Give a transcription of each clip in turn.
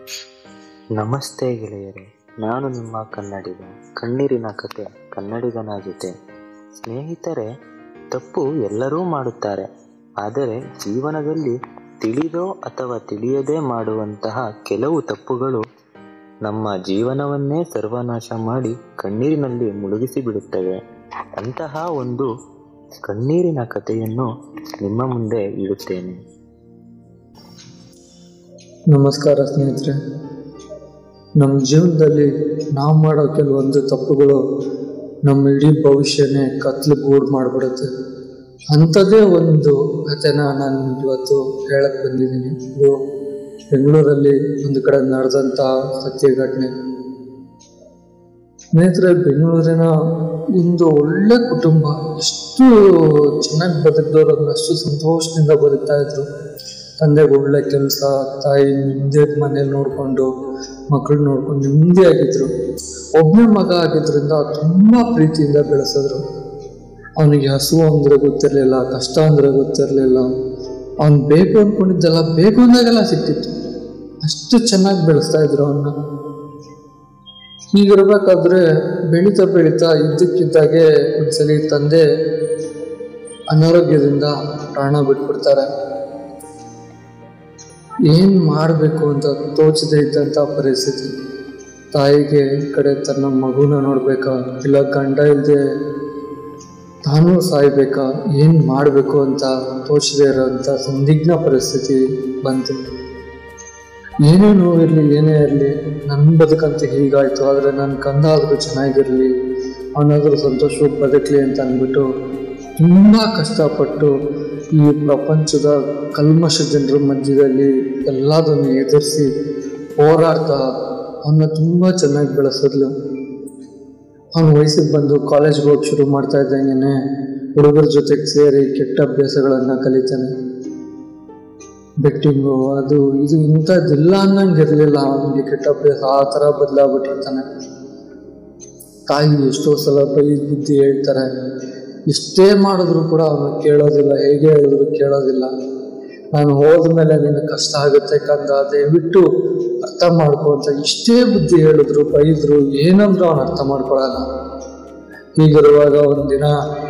ನಮಸ್ತೆ ಗೆಳೆಯರೆ ನಾನು ನಿಮ್ಮ ಕನ್ನಡಿಗ ಕಣ್ಣೀರಿನ ಕತೆ ಕನ್ನಡಿಗನ ಜೊತೆ ಸ್ನೇಹಿತರೆ ತಪ್ಪು ಎಲ್ಲರೂ ಮಾಡುತ್ತಾರೆ ಆದರೆ ಜೀವನದಲ್ಲಿ ತಿಳಿದೋ ಅಥವಾ ತಿಳಿಯದೇ ಮಾಡುವಂತಹ ಕೆಲವು ತಪ್ಪುಗಳು ನಮ್ಮ ಜೀವನವನ್ನೇ ಸರ್ವನಾಶ ಮಾಡಿ ಕಣ್ಣೀರಿನಲ್ಲಿ ಮುಳುಗಿಸಿ ಬಿಡುತ್ತವೆ ಅಂತಹ ಒಂದು ಕಣ್ಣೀರಿನ ಕಥೆಯನ್ನು ನಿಮ್ಮ ಮುಂದೆ ಇಡುತ್ತೇನೆ ನಮಸ್ಕಾರ ಸ್ನೇಹಿತರೆ ನಮ್ಮ ಜೀವನದಲ್ಲಿ ನಾವು ಮಾಡೋ ಕೆಲವೊಂದು ತಪ್ಪುಗಳು ನಮ್ಮ ಇಡೀ ಭವಿಷ್ಯನೇ ಕತ್ಲು ಗೂಡು ಮಾಡಿಬಿಡುತ್ತೆ ಅಂಥದ್ದೇ ಒಂದು ಕಥೆನ ನಾನು ಇವತ್ತು ಹೇಳಕ್ಕೆ ಬಂದಿದ್ದೀನಿ ಇದು ಬೆಂಗಳೂರಲ್ಲಿ ಒಂದು ಕಡೆ ನಡೆದಂಥ ಸತ್ಯ ಘಟನೆ ಸ್ನೇಹಿತರೆ ಬೆಂಗಳೂರಿನ ಒಂದು ಒಳ್ಳೆ ಕುಟುಂಬ ಎಷ್ಟು ಚೆನ್ನಾಗಿ ಬದುಕಿದವರು ಅಂದ್ರೆ ಅಷ್ಟು ಸಂತೋಷದಿಂದ ಬದುಕ್ತಾ ಇದ್ರು ತಂದೆಗೆ ಒಳ್ಳೆ ಕೆಲಸ ತಾಯಿ ನಿಮ್ಮದೇ ಮನೇಲಿ ನೋಡಿಕೊಂಡು ಮಕ್ಕಳು ನೋಡ್ಕೊಂಡು ನೆಮ್ಮದಿಯಾಗಿದ್ರು ಒಬ್ಬನೇ ಮಗ ಆಗಿದ್ರಿಂದ ತುಂಬ ಪ್ರೀತಿಯಿಂದ ಬೆಳೆಸಿದ್ರು ಅವನಿಗೆ ಹಸು ಅಂದರೆ ಗೊತ್ತಿರಲಿಲ್ಲ ಕಷ್ಟ ಅಂದರೆ ಗೊತ್ತಿರಲಿಲ್ಲ ಅವ್ನು ಬೇಕು ಅಂದ್ಕೊಂಡಿದ್ದೆಲ್ಲ ಬೇಕು ಅಂದಾಗೆಲ್ಲ ಸಿಕ್ತಿತ್ತು ಅಷ್ಟು ಚೆನ್ನಾಗಿ ಬೆಳೆಸ್ತಾ ಇದ್ರು ಅವನ್ನ ಹೀಗಿರ್ಬೇಕಾದ್ರೆ ಬೆಳೀತಾ ಬೆಳೀತಾ ಇದ್ದಕ್ಕಿದ್ದಾಗೆ ಒಂದ್ಸಲಿ ತಂದೆ ಅನಾರೋಗ್ಯದಿಂದ ಪ್ರಾಣ ಬಿಟ್ಬಿಡ್ತಾರೆ ಏನ್ ಮಾಡಬೇಕು ಅಂತ ತೋಚದೇ ಇದ್ದಂಥ ಪರಿಸ್ಥಿತಿ ತಾಯಿಗೆ ಈ ಕಡೆ ತನ್ನ ಮಗುನ ನೋಡ್ಬೇಕಾ ಇಲ್ಲ ಗಂಡ ಇಲ್ಲದೆ ತಾನೂ ಸಾಯ್ಬೇಕಾ ಏನು ಮಾಡಬೇಕು ಅಂತ ತೋಚದೇ ಇರೋಂಥ ಸಂದಿಗ್ಧ ಪರಿಸ್ಥಿತಿ ಬಂತು ಏನೇ ನೋವಿರಲಿ ಏನೇ ಇರಲಿ ನನ್ನ ಬದುಕಂತ ಹೀಗಾಯಿತು ಆದರೆ ನನ್ನ ಕಂದ ಆದರೂ ಚೆನ್ನಾಗಿರಲಿ ಅವನಾದರೂ ಸಂತೋಷವಾಗಿ ಬದುಕಲಿ ಅಂತ ಅಂದ್ಬಿಟ್ಟು ತುಂಬ ಕಷ್ಟಪಟ್ಟು ಈ ಪ್ರಪಂಚದ ಕಲ್ಮಶ ಜನರ ಮಧ್ಯದಲ್ಲಿ ಎಲ್ಲದನ್ನು ಎದುರಿಸಿ ಹೋರಾಡ್ತಾ ಅವನ್ನ ತುಂಬ ಚೆನ್ನಾಗಿ ಬೆಳೆಸಿದ್ಲು ಅವನು ವಯಸ್ಸಿಗೆ ಬಂದು ಕಾಲೇಜ್ಗೆ ಹೋಗಿ ಶುರು ಮಾಡ್ತಾ ಇದ್ದಂಗೆ ಹುಡುಗರ ಜೊತೆಗೆ ಸೇರಿ ಕೆಟ್ಟ ಅಭ್ಯಾಸಗಳನ್ನು ಕಲಿತಾನೆ ಬೆಟ್ಟಿಂಗು ಅದು ಇದು ಇಂಥದ್ದಿಲ್ಲ ಅನ್ನಂಗೆ ಇರಲಿಲ್ಲ ಅವನಿಗೆ ಕೆಟ್ಟ ಅಭ್ಯಾಸ ಆ ಥರ ಬದಲಾಗ್ಬಿಟ್ಟಿರ್ತಾನೆ ತಾಯಿ ಎಷ್ಟೋ ಸಲ ಬೈ ಬುದ್ಧಿ ಹೇಳ್ತಾರೆ ಎಷ್ಟೇ ಮಾಡಿದ್ರು ಕೂಡ ಅವನು ಕೇಳೋದಿಲ್ಲ ಹೇಗೆ ಹೇಳಿದ್ರು ಕೇಳೋದಿಲ್ಲ ನಾನು ಹೋದ್ಮೇಲೆ ನಿನಗೆ ಕಷ್ಟ ಆಗುತ್ತೆ ಕಂದ ದಯವಿಟ್ಟು ಅರ್ಥ ಮಾಡ್ಕೊ ಅಂತ ಇಷ್ಟೇ ಬುದ್ಧಿ ಹೇಳಿದ್ರು ಬೈದ್ರು ಏನಂದ್ರೂ ಅವನು ಅರ್ಥ ಮಾಡ್ಕೊಳಲ್ಲ ಹೀಗಿರುವಾಗ ಒಂದಿನ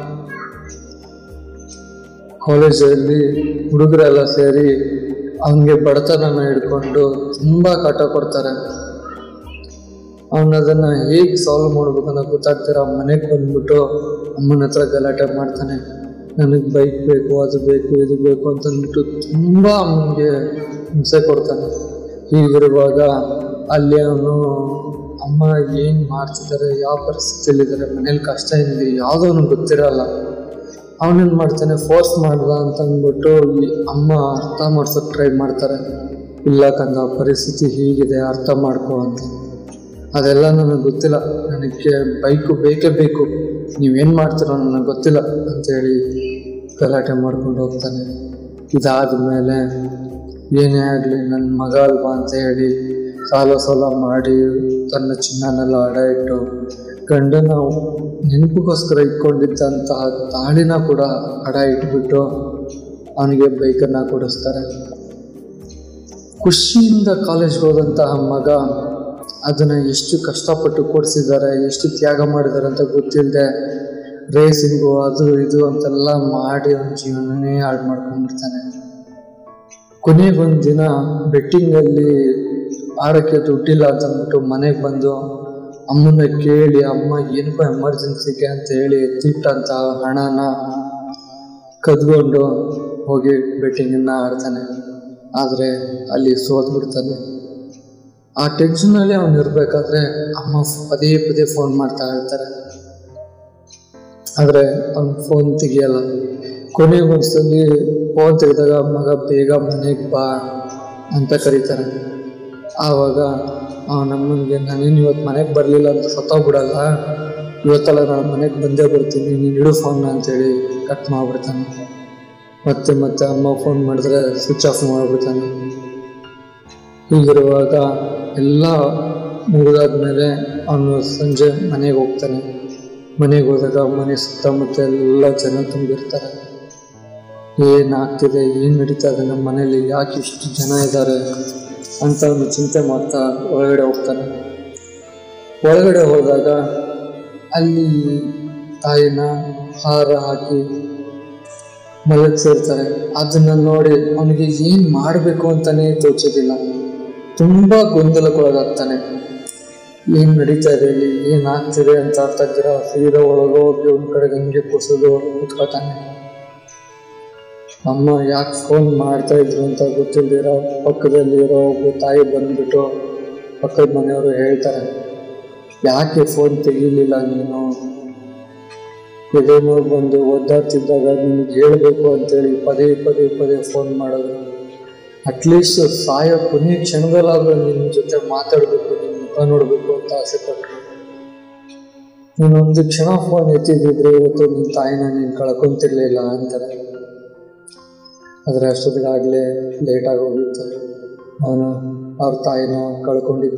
ಕಾಲೇಜಲ್ಲಿ ಹುಡುಗರೆಲ್ಲ ಸೇರಿ ಅವನಿಗೆ ಬಡತನನ ಹಿಡ್ಕೊಂಡು ತುಂಬ ಕಾಟ ಕೊಡ್ತಾರೆ ಅವನ ಅದನ್ನು ಹೇಗೆ ಸಾಲ್ವ್ ಮಾಡ್ಬೇಕನ್ನೋ ಗೊತ್ತಾಗ್ತಿರ ಮನೆಗೆ ಬಂದ್ಬಿಟ್ಟು ಅಮ್ಮನ ಹತ್ರ ಗಲಾಟೆ ಮಾಡ್ತಾನೆ ನನಗೆ ಬೈಕ್ ಬೇಕು ಅದು ಬೇಕು ಇದು ಬೇಕು ಅಂತಂದ್ಬಿಟ್ಟು ತುಂಬ ಅಮ್ಮನಿಗೆ ಹಿಂಸೆ ಕೊಡ್ತಾನೆ ಹೀಗಿರುವಾಗ ಅಲ್ಲಿ ಅವನು ಅಮ್ಮ ಏನು ಮಾಡ್ತಿದ್ದಾರೆ ಯಾವ ಪರಿಸ್ಥಿತಿಯಲ್ಲಿದ್ದಾರೆ ಮನೇಲಿ ಕಷ್ಟ ಏನಿದೆ ಯಾವುದೋ ಅವನಿಗೆ ಗೊತ್ತಿರಲ್ಲ ಅವನೇನು ಮಾಡ್ತಾನೆ ಫೋರ್ಸ್ ಮಾಡ್ದ ಅಂತ ಅಂದ್ಬಿಟ್ಟು ಈ ಅಮ್ಮ ಅರ್ಥ ಮಾಡ್ಸೋಕೆ ಟ್ರೈ ಮಾಡ್ತಾರೆ ಇಲ್ಲ ಕಂದ ಪರಿಸ್ಥಿತಿ ಹೀಗಿದೆ ಅರ್ಥ ಮಾಡ್ಕೊ ಅಂತ ಅದೆಲ್ಲ ನನಗೆ ಗೊತ್ತಿಲ್ಲ ನನಗೆ ಬೈಕು ಬೇಕೇ ಬೇಕು ನೀವೇನು ಮಾಡ್ತೀರೋ ನನಗೆ ಗೊತ್ತಿಲ್ಲ ಅಂತೇಳಿ ಗಲಾಟೆ ಮಾಡ್ಕೊಂಡು ಹೋಗ್ತಾನೆ ಇದಾದ ಮೇಲೆ ಏನೇ ಆಗಲಿ ನನ್ನ ಮಗ ಅಲ್ವಾ ಅಂತ ಹೇಳಿ ಸಾಲ ಸಾಲ ಮಾಡಿ ತನ್ನ ಚಿನ್ನನೆಲ್ಲ ಅಡ ಇಟ್ಟು ಗಂಡನ ನೆನಪಿಗೋಸ್ಕರ ಇಟ್ಕೊಂಡಿದ್ದಂತಹ ತಾಳಿನ ಕೂಡ ಅಡ ಇಟ್ಬಿಟ್ಟು ಅವನಿಗೆ ಬೈಕನ್ನು ಕೊಡಿಸ್ತಾರೆ ಖುಷಿಯಿಂದ ಕಾಲೇಜ್ಗೆ ಹೋದಂತಹ ಮಗ ಅದನ್ನು ಎಷ್ಟು ಕಷ್ಟಪಟ್ಟು ಕೊಡಿಸಿದ್ದಾರೆ ಎಷ್ಟು ತ್ಯಾಗ ಮಾಡಿದ್ದಾರೆ ಅಂತ ಗೊತ್ತಿಲ್ಲದೆ ರೇಸಿಂಗು ಅದು ಇದು ಅಂತೆಲ್ಲ ಮಾಡಿ ಅವನ ಜೀವನನೇ ಹಾಳು ಮಾಡ್ಕೊಂಡ್ಬಿಡ್ತಾನೆ ಕೊನೆಗೊಂದು ದಿನ ಬೆಟ್ಟಿಂಗಲ್ಲಿ ಆಡೋಕ್ಕೆ ದುಡ್ಡಿಲ್ಲ ಅಂತ ಅಂದ್ಬಿಟ್ಟು ಮನೆಗೆ ಬಂದು ಅಮ್ಮನ ಕೇಳಿ ಅಮ್ಮ ಏನಕ್ಕೋ ಎಮರ್ಜೆನ್ಸಿಗೆ ಅಂತ ಹೇಳಿ ಎತ್ತಿಟ್ಟಂತ ಹಣನ ಕದ್ಕೊಂಡು ಹೋಗಿ ಬೆಟ್ಟಿಂಗನ್ನು ಆಡ್ತಾನೆ ಆದರೆ ಅಲ್ಲಿ ಸೋತ್ಬಿಡ್ತಾನೆ ಆ ಟೆನ್ಷನಲ್ಲಿ ಅವನು ಇರಬೇಕಾದ್ರೆ ಅಮ್ಮ ಪದೇ ಪದೇ ಫೋನ್ ಮಾಡ್ತಾ ಇರ್ತಾರೆ ಆದರೆ ಅವ್ನು ಫೋನ್ ತೆಗಿಯಲ್ಲ ಕೊನೆಗೊಂದ್ಸಲಿ ಫೋನ್ ತೆಗೆದಾಗ ಮಗ ಬೇಗ ಮನೆಗೆ ಬಾ ಅಂತ ಕರೀತಾರೆ ಆವಾಗ ನಮ್ಮನಿಗೆ ನಾನೇನು ಇವತ್ತು ಮನೆಗೆ ಬರಲಿಲ್ಲ ಅಂತ ಸತ್ತೋಗ್ಬಿಡಲ್ಲ ಇವತ್ತೆಲ್ಲ ನಾನು ಮನೆಗೆ ಬಂದೇ ಬರ್ತೀನಿ ನೀನು ಇಡು ಫೋನ್ನ ಅಂತೇಳಿ ಕಟ್ ಮಾಡಿಬಿಡ್ತಾನೆ ಮತ್ತೆ ಮತ್ತೆ ಅಮ್ಮ ಫೋನ್ ಮಾಡಿದ್ರೆ ಸ್ವಿಚ್ ಆಫ್ ಮಾಡಿಬಿಡ್ತಾನೆ ಹೀಗಿರುವಾಗ ಎಲ್ಲ ಮುಗಿದಾದ್ಮೇಲೆ ಅವನು ಸಂಜೆ ಮನೆಗೆ ಹೋಗ್ತಾನೆ ಮನೆಗೆ ಹೋದಾಗ ಮನೆ ಸುತ್ತಮುತ್ತ ಎಲ್ಲ ಜನ ತುಂಬಿರ್ತಾರೆ ಏನಾಗ್ತಿದೆ ಏನು ನಡೀತಾ ಇದೆ ನಮ್ಮ ಮನೇಲಿ ಯಾಕೆ ಇಷ್ಟು ಜನ ಇದ್ದಾರೆ ಅಂತ ಅವನು ಚಿಂತೆ ಮಾಡ್ತಾ ಒಳಗಡೆ ಹೋಗ್ತಾನೆ ಒಳಗಡೆ ಹೋದಾಗ ಅಲ್ಲಿ ತಾಯಿನ ಹಾರ ಹಾಕಿ ಮಲಗಿಸಿರ್ತಾರೆ ಅದನ್ನ ನೋಡಿ ಅವನಿಗೆ ಏನ್ ಮಾಡಬೇಕು ಅಂತಾನೆ ತೋಚೋದಿಲ್ಲ ತುಂಬಾ ಗೊಂದಲಕ್ಕೊಳಗಾಗ್ತಾನೆ ಏನ್ ನಡೀತಾ ಇದೆ ಇಲ್ಲಿ ಏನ್ ಆಗ್ತಿದೆ ಅಂತ ಅರ್ಥ ಆಗ್ದಿರ ಸೀದಾ ಒಳಗೋಗಿ ಒಂದ್ ಕಡೆ ಹಂಗೆ ಕುಸಿದು ಕುತ್ಕೋತಾನೆ ಅಮ್ಮ ಯಾಕೆ ಫೋನ್ ಮಾಡ್ತಾ ಇದ್ರು ಅಂತ ಗೊತ್ತಿಲ್ದಿರ ಪಕ್ಕದಲ್ಲಿ ಇರೋ ಒಬ್ಬ ತಾಯಿ ಬಂದ್ಬಿಟ್ಟು ಪಕ್ಕದ ಮನೆಯವರು ಹೇಳ್ತಾರೆ ಯಾಕೆ ಫೋನ್ ತೆಗಿಲಿಲ್ಲ ನೀನು ಎದೇನೋ ಬಂದು ಒದ್ದಾಡ್ತಿದ್ದಾಗ ನಿಮ್ಗೆ ಹೇಳಬೇಕು ಅಂತೇಳಿ ಪದೇ ಪದೇ ಪದೇ ಫೋನ್ ಮಾಡಿದ್ರು ಅಟ್ಲೀಸ್ಟ್ ಸಾಯೋ ಕೊನೆಯ ಕ್ಷಣದಲ್ಲಾದ್ರೂ ನಿನ್ನ ಜೊತೆ ಮಾತಾಡಬೇಕು ನಿನ್ನ ಮುಖ ನೋಡಬೇಕು ಅಂತ ಆಸೆ ಪಟ್ಟರು ನೀನು ಒಂದು ಕ್ಷಣ ಫೋನ್ ಎತ್ತಿದ್ದಿದ್ರೆ ಇವತ್ತು ನಿನ್ನ ತಾಯಿನ ನೀನು ಕಳ್ಕೊಂತಿರ್ಲಿಲ್ಲ ಅಂತಾರೆ ಆದರೆ ಅಷ್ಟೊತ್ತಿಗಾಗಲೇ ಲೇಟಾಗಿ ಹೋಗಿತ್ತು ಅವನು ಅವ್ರ ತಾಯಿನ ಕಳ್ಕೊಂಡಿದ್ದ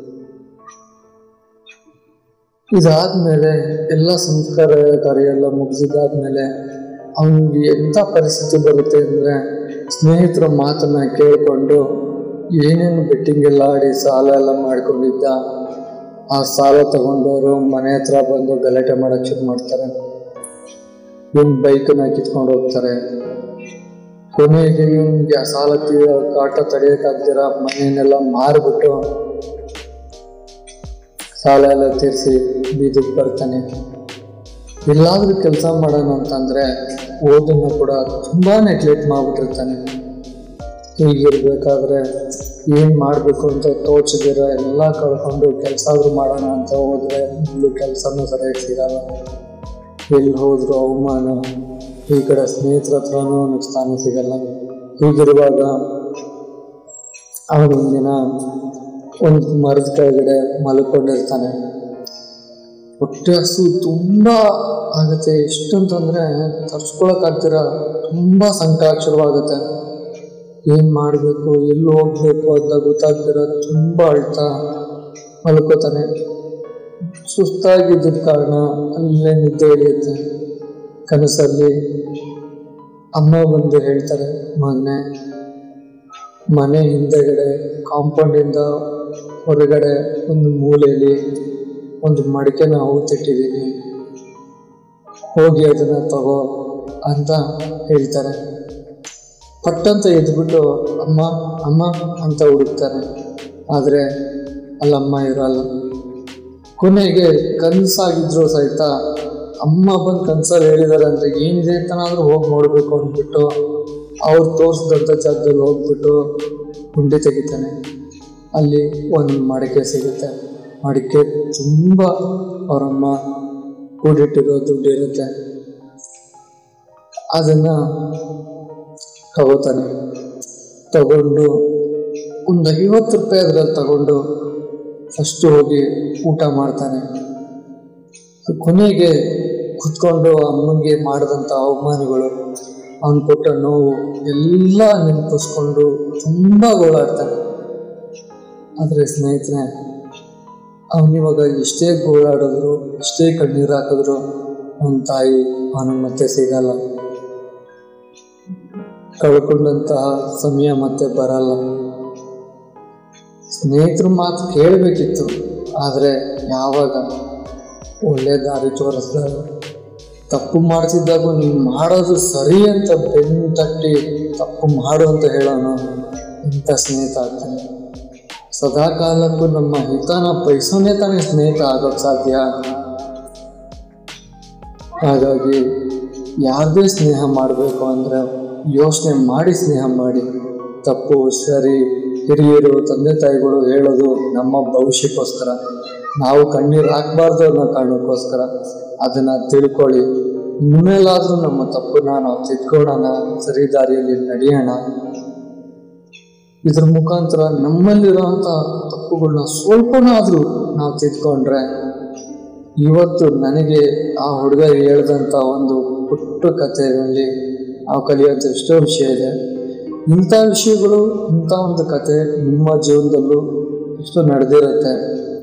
ಇದಾದ್ಮೇಲೆ ಎಲ್ಲ ಸಂಸ್ಕಾರ ಕಾರ್ಯ ಎಲ್ಲ ಮುಗಿಸಿದಾದ್ಮೇಲೆ ಅವನಿಗೆ ಎಂಥ ಪರಿಸ್ಥಿತಿ ಬರುತ್ತೆ ಅಂದರೆ ಸ್ನೇಹಿತರ ಮಾತನ್ನ ಕೇಳಿಕೊಂಡು ಏನೇನು ಬೆಟ್ಟಿಂಗ್ ಎಲ್ಲ ಆಡಿ ಸಾಲ ಎಲ್ಲ ಮಾಡ್ಕೊಂಡಿದ್ದ ಆ ಸಾಲ ತಗೊಂಡವರು ಮನೆ ಹತ್ರ ಬಂದು ಗಲಾಟೆ ಮಾಡಕ್ಕೆ ಶುರು ಮಾಡ್ತಾರೆ ಇವನ್ ಬೈಕನ್ನ ಕಿತ್ಕೊಂಡು ಹೋಗ್ತಾರೆ ಕೊನೆಗೆ ಇವನ್ಗೆ ಆ ಸಾಲ ತೀರೋ ಕಾಟ ತಡೆಯೋಕ್ಕಾಗ್ದಿರ ಮನೆಯನ್ನೆಲ್ಲ ಮಾರ್ಬಿಟ್ಟು ಸಾಲ ಎಲ್ಲ ತೀರಿಸಿ ಬೀದಿಗೆ ಬರ್ತಾನೆ ಎಲ್ಲಾದ್ರೂ ಕೆಲಸ ಮಾಡೋಣ ಅಂತಂದ್ರೆ ಓದನ್ನು ಕೂಡ ತುಂಬಾ ನೆಗ್ಲೆಕ್ಟ್ ಮಾಡ್ಬಿಟ್ಟಿರ್ತಾನೆ ಹೀಗಿರ್ಬೇಕಾದ್ರೆ ಏನ್ ಮಾಡ್ಬೇಕು ಅಂತ ತೋಚದಿರ ಎಲ್ಲ ಕಳ್ಕೊಂಡು ಕೆಲಸ ಆದ್ರೂ ಮಾಡೋಣ ಅಂತ ಹೋದ್ರೆ ಇಲ್ಲೂ ಕೆಲಸನೂ ಸರಿಯಾಗಿ ಸಿಗಲ್ಲ ಎಲ್ಲಿ ಹೋದ್ರು ಅವಮಾನ ಈ ಕಡೆ ಸ್ನೇಹಿತರ ಹತ್ರನೂ ಅವನಿಗೆ ಸ್ಥಾನ ಸಿಗಲ್ಲ ಹೀಗಿರುವಾಗ ಅವನೊಂದಿನ ಒಂದು ಮರದ ಕೆಳಗಡೆ ಮಲ್ಕೊಂಡಿರ್ತಾನೆ ಹೊಟ್ಟೆ ಹಸು ತುಂಬಾ ಆಗುತ್ತೆ ಎಷ್ಟಂತಂದ್ರೆ ತರ್ಸ್ಕೊಳಕ್ಕಾಗ್ದಿರ ತುಂಬಾ ಸಂಕಟ ಶುರುವಾಗುತ್ತೆ ಏನ್ ಮಾಡಬೇಕು ಎಲ್ಲಿ ಹೋಗ್ಬೇಕು ಅಂತ ಗೊತ್ತಾಗ್ದಿರ ತುಂಬಾ ಅಳ್ತಾ ಮಲ್ಕೋತಾನೆ ಸುಸ್ತಾಗಿದ್ದ ಕಾರಣ ಅಲ್ಲೇ ನಿದ್ದೆ ಹಿಡಿಯುತ್ತೆ ಕನಸಲ್ಲಿ ಅಮ್ಮ ಬಂದು ಹೇಳ್ತಾರೆ ಮೊನ್ನೆ ಮನೆ ಹಿಂದೆಗಡೆ ಕಾಂಪೌಂಡಿಂದ ಹೊರಗಡೆ ಒಂದು ಮೂಲೆಯಲ್ಲಿ ಒಂದು ಮಡಿಕೆನ ಹೂತಿಟ್ಟಿದ್ದೀನಿ ಹೋಗಿ ಅದನ್ನ ತಗೋ ಅಂತ ಹೇಳ್ತಾರೆ ಪಟ್ಟಂತ ಎದ್ಬಿಟ್ಟು ಅಮ್ಮ ಅಮ್ಮ ಅಂತ ಹುಡುಕ್ತಾರೆ ಆದರೆ ಅಲ್ಲಮ್ಮ ಇರಲ್ಲ ಕೊನೆಗೆ ಕನಸಾಗಿದ್ರು ಸಹಿತ ಅಮ್ಮ ಬಂದು ಕನ್ಸಲ್ಲಿ ಹೇಳಿದಾರೆ ಅಂತ ಏನಿದೆ ಅಂತನಾದ್ರೂ ಹೋಗಿ ನೋಡಬೇಕು ಅಂದ್ಬಿಟ್ಟು ಅವ್ರು ತೋರಿಸಿದಂಥ ಜಾಗದಲ್ಲಿ ಹೋಗ್ಬಿಟ್ಟು ಗುಂಡಿ ತೆಗಿತಾನೆ ಅಲ್ಲಿ ಒಂದು ಮಡಿಕೆ ಸಿಗುತ್ತೆ ಮಡಿಕೆ ತುಂಬ ಅವರಮ್ಮ ಕೂಡಿಟ್ಟಿರೋ ದುಡ್ಡು ಇರುತ್ತೆ ಅದನ್ನ ತಗೋತಾನೆ ತಗೊಂಡು ಒಂದು ಐವತ್ತು ರೂಪಾಯಿ ಅದ್ರಲ್ಲಿ ತಗೊಂಡು ಫಸ್ಟ್ ಹೋಗಿ ಊಟ ಮಾಡ್ತಾನೆ ಕೊನೆಗೆ ಕುತ್ಕೊಂಡು ಅಮ್ಮನಿಗೆ ಮಾಡಿದಂಥ ಅವಮಾನಗಳು ಅವನು ಕೊಟ್ಟ ನೋವು ಎಲ್ಲ ನೆನಪಿಸ್ಕೊಂಡು ತುಂಬ ಗೋಳಾಡ್ತಾನೆ ಆದರೆ ಸ್ನೇಹಿತರೆ ಅವನಿವಾಗ ಎಷ್ಟೇ ಗೋಳಾಡಿದ್ರು ಎಷ್ಟೇ ಕಣ್ಣೀರು ಹಾಕಿದ್ರು ಅವನ ತಾಯಿ ಅವನ ಮತ್ತೆ ಸಿಗಲ್ಲ ಕಳ್ಕೊಂಡಂತಹ ಸಮಯ ಮತ್ತೆ ಬರಲ್ಲ ಸ್ನೇಹಿತರ ಮಾತು ಕೇಳಬೇಕಿತ್ತು ಆದರೆ ಯಾವಾಗ ಒಳ್ಳೆ ದಾರಿ ತೋರಿಸಿದಾಗ ತಪ್ಪು ಮಾಡ್ತಿದ್ದಾಗ ನೀನು ಮಾಡೋದು ಸರಿ ಅಂತ ಬೆನ್ನು ತಟ್ಟಿ ತಪ್ಪು ಮಾಡು ಅಂತ ಹೇಳೋನು ಇಂಥ ಸ್ನೇಹಿತ ಆಗ್ತಾನೆ ಸದಾ ಕಾಲಕ್ಕೂ ನಮ್ಮ ಹಿತನ ಬಯಸೋನೇ ತಾನೇ ಸ್ನೇಹಿತ ಆಗೋಕ್ಕೆ ಸಾಧ್ಯ ಹಾಗಾಗಿ ಯಾವುದೇ ಸ್ನೇಹ ಮಾಡಬೇಕು ಅಂದರೆ ಯೋಚನೆ ಮಾಡಿ ಸ್ನೇಹ ಮಾಡಿ ತಪ್ಪು ಸರಿ ಹಿರಿಯರು ತಂದೆ ತಾಯಿಗಳು ಹೇಳೋದು ನಮ್ಮ ಭವಿಷ್ಯಕ್ಕೋಸ್ಕರ ನಾವು ಕಣ್ಣೀರು ಹಾಕಬಾರ್ದು ಅನ್ನೋ ಕಾರಣಕ್ಕೋಸ್ಕರ ಅದನ್ನ ತಿಳ್ಕೊಳ್ಳಿ ಇನ್ಮೇಲಾದ್ರೂ ನಮ್ಮ ತಪ್ಪನ್ನ ನಾವು ತಿದ್ಕೊಳ್ಳೋಣ ಸರಿ ದಾರಿಯಲ್ಲಿ ನಡೆಯೋಣ ಇದ್ರ ಮುಖಾಂತರ ನಮ್ಮಲ್ಲಿರೋಂಥ ತಪ್ಪುಗಳನ್ನ ಸ್ವಲ್ಪನಾದ್ರೂ ನಾವು ತಿದ್ಕೊಂಡ್ರೆ ಇವತ್ತು ನನಗೆ ಆ ಹುಡುಗ ಹೇಳ್ದಂಥ ಒಂದು ಪುಟ್ಟ ಕಥೆಯಲ್ಲಿ ನಾವು ಕಲಿಯೋಂಥ ಎಷ್ಟೋ ವಿಷಯ ಇದೆ ಇಂಥ ವಿಷಯಗಳು ಇಂಥ ಒಂದು ಕತೆ ನಿಮ್ಮ ಜೀವನದಲ್ಲೂ ಎಷ್ಟು ನಡೆದಿರುತ್ತೆ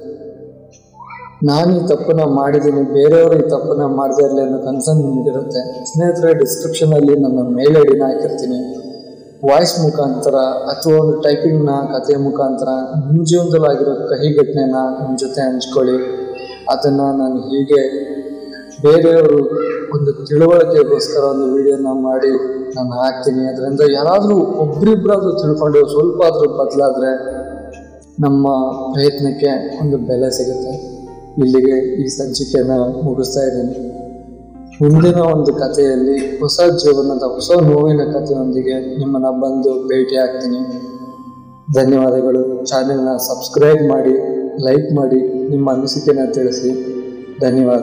ನಾನು ಈ ತಪ್ಪನ್ನ ಮಾಡಿದ್ದೀನಿ ಬೇರೆಯವರು ಈ ತಪ್ಪನ್ನ ಮಾಡದೇ ಇರಲಿ ಅನ್ನೋ ಕನ್ಸರ್ನ್ ನಿಮಗಿರುತ್ತೆ ಸ್ನೇಹಿತರೆ ಡಿಸ್ಕ್ರಿಪ್ಷನಲ್ಲಿ ನನ್ನ ಮೇಲ್ ಐ ಡಿನ ಹಾಕಿರ್ತೀನಿ ವಾಯ್ಸ್ ಮುಖಾಂತರ ಅಥವಾ ಒಂದು ಟೈಪಿಂಗ್ನ ಕಥೆಯ ಮುಖಾಂತರ ನಿಮ್ಮ ಜೀವನದಲ್ಲಿ ಆಗಿರೋ ಕಹಿ ಘಟನೆನ ನಿಮ್ಮ ಜೊತೆ ಹಂಚ್ಕೊಳ್ಳಿ ಅದನ್ನು ನಾನು ಹೀಗೆ ಬೇರೆಯವರು ಒಂದು ತಿಳುವಳಿಕೆಗೋಸ್ಕರ ಒಂದು ವಿಡಿಯೋನ ಮಾಡಿ ನಾನು ಹಾಕ್ತೀನಿ ಅದರಿಂದ ಯಾರಾದರೂ ಒಬ್ರಿಬ್ಬರಾದರೂ ತಿಳ್ಕೊಂಡು ಸ್ವಲ್ಪ ಆದರೂ ಬದಲಾದರೆ ನಮ್ಮ ಪ್ರಯತ್ನಕ್ಕೆ ಒಂದು ಬೆಲೆ ಸಿಗುತ್ತೆ ಇಲ್ಲಿಗೆ ಈ ಸಂಚಿಕೆನ ಮುಗಿಸ್ತಾ ಇದ್ದೀನಿ ಮುಂದಿನ ಒಂದು ಕಥೆಯಲ್ಲಿ ಹೊಸ ಜೀವನದ ಹೊಸ ನೋವಿನ ಕಥೆಯೊಂದಿಗೆ ನಿಮ್ಮನ್ನು ಬಂದು ಭೇಟಿ ಆಗ್ತೀನಿ ಧನ್ಯವಾದಗಳು ಚಾನೆಲ್ನ ಸಬ್ಸ್ಕ್ರೈಬ್ ಮಾಡಿ ಲೈಕ್ ಮಾಡಿ ನಿಮ್ಮ ಅನಿಸಿಕೆನ ತಿಳಿಸಿ ಧನ್ಯವಾದ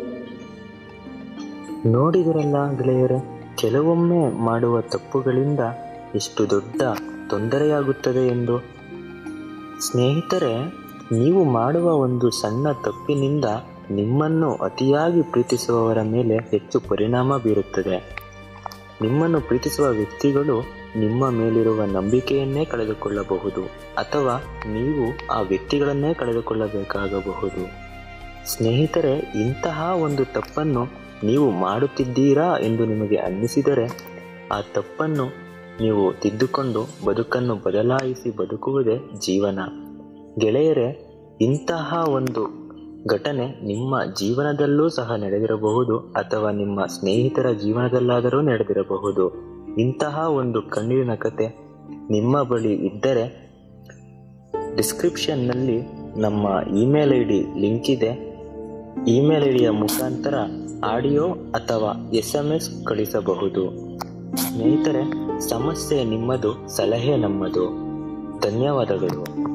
ನೋಡಿದರಲ್ಲ ಗೆಳೆಯರೆ ಕೆಲವೊಮ್ಮೆ ಮಾಡುವ ತಪ್ಪುಗಳಿಂದ ಎಷ್ಟು ದೊಡ್ಡ ತೊಂದರೆಯಾಗುತ್ತದೆ ಎಂದು ಸ್ನೇಹಿತರೆ ನೀವು ಮಾಡುವ ಒಂದು ಸಣ್ಣ ತಪ್ಪಿನಿಂದ ನಿಮ್ಮನ್ನು ಅತಿಯಾಗಿ ಪ್ರೀತಿಸುವವರ ಮೇಲೆ ಹೆಚ್ಚು ಪರಿಣಾಮ ಬೀರುತ್ತದೆ ನಿಮ್ಮನ್ನು ಪ್ರೀತಿಸುವ ವ್ಯಕ್ತಿಗಳು ನಿಮ್ಮ ಮೇಲಿರುವ ನಂಬಿಕೆಯನ್ನೇ ಕಳೆದುಕೊಳ್ಳಬಹುದು ಅಥವಾ ನೀವು ಆ ವ್ಯಕ್ತಿಗಳನ್ನೇ ಕಳೆದುಕೊಳ್ಳಬೇಕಾಗಬಹುದು ಸ್ನೇಹಿತರೆ ಇಂತಹ ಒಂದು ತಪ್ಪನ್ನು ನೀವು ಮಾಡುತ್ತಿದ್ದೀರಾ ಎಂದು ನಿಮಗೆ ಅನ್ನಿಸಿದರೆ ಆ ತಪ್ಪನ್ನು ನೀವು ತಿದ್ದುಕೊಂಡು ಬದುಕನ್ನು ಬದಲಾಯಿಸಿ ಬದುಕುವುದೇ ಜೀವನ ಗೆಳೆಯರೆ ಇಂತಹ ಒಂದು ಘಟನೆ ನಿಮ್ಮ ಜೀವನದಲ್ಲೂ ಸಹ ನಡೆದಿರಬಹುದು ಅಥವಾ ನಿಮ್ಮ ಸ್ನೇಹಿತರ ಜೀವನದಲ್ಲಾದರೂ ನಡೆದಿರಬಹುದು ಇಂತಹ ಒಂದು ಕಣ್ಣೀರಿನ ಕತೆ ನಿಮ್ಮ ಬಳಿ ಇದ್ದರೆ ಡಿಸ್ಕ್ರಿಪ್ಷನ್ನಲ್ಲಿ ನಮ್ಮ ಇಮೇಲ್ ಐ ಡಿ ಲಿಂಕ್ ಇದೆ ಇಮೇಲ್ ಐ ಡಿಯ ಮುಖಾಂತರ ಆಡಿಯೋ ಅಥವಾ ಎಸ್ ಎಂ ಎಸ್ ಕಳಿಸಬಹುದು ಸ್ನೇಹಿತರೆ ಸಮಸ್ಯೆ ನಿಮ್ಮದು ಸಲಹೆ ನಮ್ಮದು ಧನ್ಯವಾದಗಳು